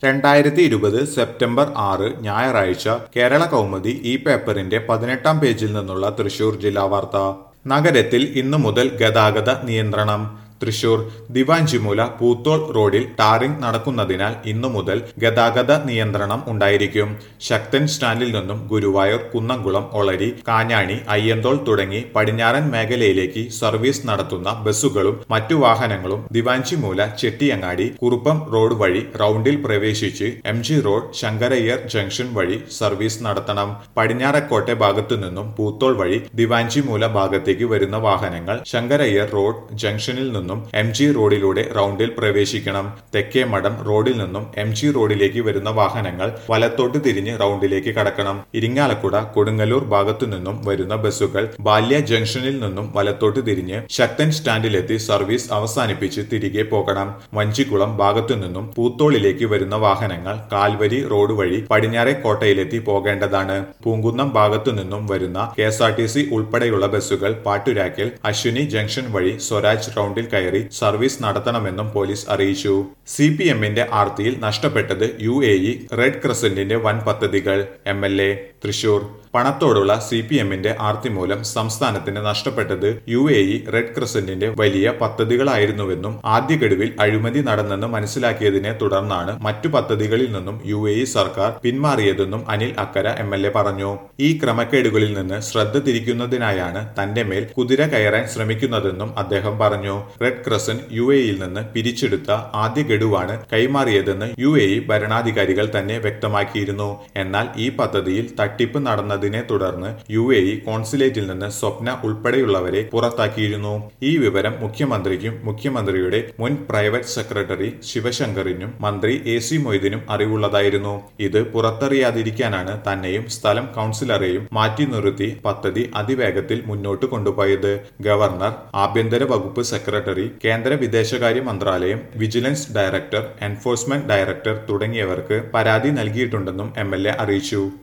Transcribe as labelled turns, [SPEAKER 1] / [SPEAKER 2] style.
[SPEAKER 1] രണ്ടായിരത്തി ഇരുപത് സെപ്റ്റംബർ ആറ് ഞായറാഴ്ച കേരള കൗമുദി ഈ പേപ്പറിന്റെ പതിനെട്ടാം പേജിൽ നിന്നുള്ള തൃശൂർ ജില്ലാ വാർത്ത നഗരത്തിൽ ഇന്നു മുതൽ ഗതാഗത നിയന്ത്രണം തൃശൂർ ദിവാഞ്ചിമൂല പൂത്തോൾ റോഡിൽ ടാറിംഗ് നടക്കുന്നതിനാൽ ഇന്നു മുതൽ ഗതാഗത നിയന്ത്രണം ഉണ്ടായിരിക്കും ശക്തൻ സ്റ്റാൻഡിൽ നിന്നും ഗുരുവായൂർ കുന്നംകുളം ഒളരി കാഞ്ഞാണി അയ്യന്തോൾ തുടങ്ങി പടിഞ്ഞാറൻ മേഖലയിലേക്ക് സർവീസ് നടത്തുന്ന ബസ്സുകളും മറ്റു വാഹനങ്ങളും ദിവാഞ്ചിമൂല ചെട്ടിയങ്ങാടി കുറുപ്പം റോഡ് വഴി റൗണ്ടിൽ പ്രവേശിച്ച് M G road Sankarayyar junction വഴി സർവീസ് നടത്തണം പടിഞ്ഞാറക്കോട്ടെ ഭാഗത്തു നിന്നും പൂത്തോൾ വഴി ദിവാഞ്ചിമൂല ഭാഗത്തേക്ക് വരുന്ന വാഹനങ്ങൾ ശങ്കരയ്യർ റോഡ് ജംഗ്ഷനിൽ നിന്നും എം ജി റോഡിലൂടെ റൗണ്ടിൽ പ്രവേശിക്കണം തെക്കേ മഠം റോഡിൽ നിന്നും എം ജി റോഡിലേക്ക് വരുന്ന വാഹനങ്ങൾ വലത്തോട്ട് തിരിഞ്ഞ് റൗണ്ടിലേക്ക് കടക്കണം ഇരിങ്ങാലക്കുട കൊടുങ്ങല്ലൂർ ഭാഗത്തു നിന്നും വരുന്ന ബസ്സുകൾ ബാല്യ ജംഗ്ഷനിൽ നിന്നും വലത്തോട്ട് തിരിഞ്ഞ് ശക്തൻ സ്റ്റാൻഡിലെത്തി സർവീസ് അവസാനിപ്പിച്ച് തിരികെ പോകണം വഞ്ചിക്കുളം ഭാഗത്തു നിന്നും പൂത്തോളിലേക്ക് വരുന്ന വാഹനങ്ങൾ കാൽവരി റോഡ് വഴി പടിഞ്ഞാറെ കോട്ടയിലെത്തി പോകേണ്ടതാണ് പൂങ്കുന്നം ഭാഗത്തു നിന്നും വരുന്ന K S R T C ഉൾപ്പെടെയുള്ള ബസ്സുകൾ പാട്ടുരാക്കൽ അശ്വിനി ജംഗ്ഷൻ വഴി സ്വരാജ് റൗണ്ടിൽ കയറി സർവീസ് നടത്തണമെന്നും പോലീസ് അറിയിച്ചു സി പി എമ്മിന്റെ ആർത്തിയിൽ നഷ്ടപ്പെട്ടത് യു എ ഇ റെഡ് ക്രസന്റിന്റെ വൻ പദ്ധതികൾ എം എൽ എ തൃശൂർ പണത്തോടുള്ള സി പി എമ്മിന്റെ ആർത്തി മൂലം സംസ്ഥാനത്തിന് നഷ്ടപ്പെട്ടത് യു എ ഇ റെഡ് ക്രസന്റിന്റെ വലിയ പദ്ധതികളായിരുന്നുവെന്നും ആദ്യ ഗഡുവിൽ അഴിമതി നടന്നെന്ന് മനസ്സിലാക്കിയതിനെ തുടർന്നാണ് മറ്റു പദ്ധതികളിൽ നിന്നും യു എ ഇ സർക്കാർ പിന്മാറിയതെന്നും Anil Akkara M L A പറഞ്ഞു ഈ ക്രമക്കേടുകളിൽ നിന്ന് ശ്രദ്ധ തിരിക്കുന്നതിനായാണ് തന്റെ മേൽ കുതിര കയറാൻ ശ്രമിക്കുന്നതെന്നും അദ്ദേഹം പറഞ്ഞു റെഡ് ക്രസൻ യു എയിൽ നിന്ന് പിരിച്ചെടുത്ത ആദ്യ ഗഡുവാണ് കൈമാറിയതെന്ന് യു എ ഇ ഭരണാധികാരികൾ തന്നെ വ്യക്തമാക്കിയിരുന്നു എന്നാൽ ഈ പദ്ധതിയിൽ തട്ടിപ്പ് നടന്നതിനെ തുടർന്ന് യു എ ഇ കോൺസുലേറ്റിൽ നിന്ന് സ്വപ്ന ഉൾപ്പെടെയുള്ളവരെ പുറത്താക്കിയിരുന്നു ഈ വിവരം മുഖ്യമന്ത്രിക്കും മുഖ്യമന്ത്രിയുടെ മുൻ പ്രൈവറ്റ് സെക്രട്ടറി ശിവശങ്കറിനും മന്ത്രി എ സി മൊയ്തീനും അറിവുള്ളതായിരുന്നു ഇത് പുറത്തറിയാതിരിക്കാനാണ് തന്നെയും സ്ഥലം കൗൺസിലറെയും മാറ്റി നിർത്തി പദ്ധതി അതിവേഗത്തിൽ മുന്നോട്ട് കൊണ്ടുപോയത് ഗവർണർ ആഭ്യന്തര വകുപ്പ് സെക്രട്ടറി കേന്ദ്ര വിദേശകാര്യ മന്ത്രാലയം വിജിലൻസ് ഡയറക്ടർ എൻഫോഴ്സ്മെന്റ് ഡയറക്ടർ തുടങ്ങിയവർക്ക് പരാതി നൽകിയിട്ടുണ്ടെന്നും എം അറിയിച്ചു